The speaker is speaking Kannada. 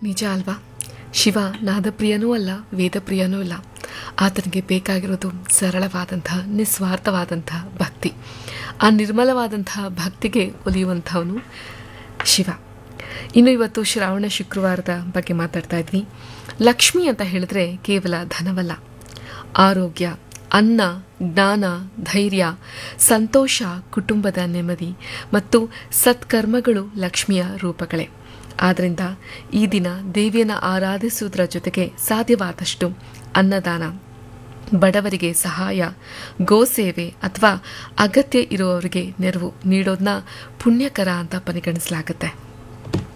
ನಿಜ ಅಲ್ವಾ ಶಿವ ನಾದಪ್ರಿಯನೂ ಅಲ್ಲ ವೇದಪ್ರಿಯನೂ ಅಲ್ಲ ಆತನಿಗೆ ಬೇಕಾಗಿರೋದು ಸರಳವಾದಂತಹ ನಿಸ್ವಾರ್ಥವಾದಂತಹ ಭಕ್ತಿ ಆ ನಿರ್ಮಲವಾದಂತಹ ಭಕ್ತಿಗೆ ಒಲಿಯುವಂಥವನು ಶಿವ ಇನ್ನು ಇವತ್ತು ಶ್ರಾವಣ ಶುಕ್ರವಾರದ ಬಗ್ಗೆ ಮಾತಾಡ್ತಾ ಇದ್ವಿ ಲಕ್ಷ್ಮಿ ಅಂತ ಹೇಳಿದ್ರೆ ಕೇವಲ ಧನವಲ್ಲ ಆರೋಗ್ಯ ಅನ್ನ ಜ್ಞಾನ ಧೈರ್ಯ ಸಂತೋಷ ಕುಟುಂಬದ ನೆಮ್ಮದಿ ಮತ್ತು ಸತ್ಕರ್ಮಗಳು ಲಕ್ಷ್ಮಿಯ ರೂಪಗಳೇ ಆದ್ದರಿಂದ ಈ ದಿನ ದೇವಿಯನ್ನು ಆರಾಧಿಸುವುದರ ಜೊತೆಗೆ ಸಾಧ್ಯವಾದಷ್ಟು ಅನ್ನದಾನ ಬಡವರಿಗೆ ಸಹಾಯ ಗೋಸೇವೆ ಅಥವಾ ಅಗತ್ಯ ಇರುವವರಿಗೆ ನೆರವು ನೀಡೋದನ್ನ ಪುಣ್ಯಕರ ಅಂತ ಪರಿಗಣಿಸಲಾಗುತ್ತೆ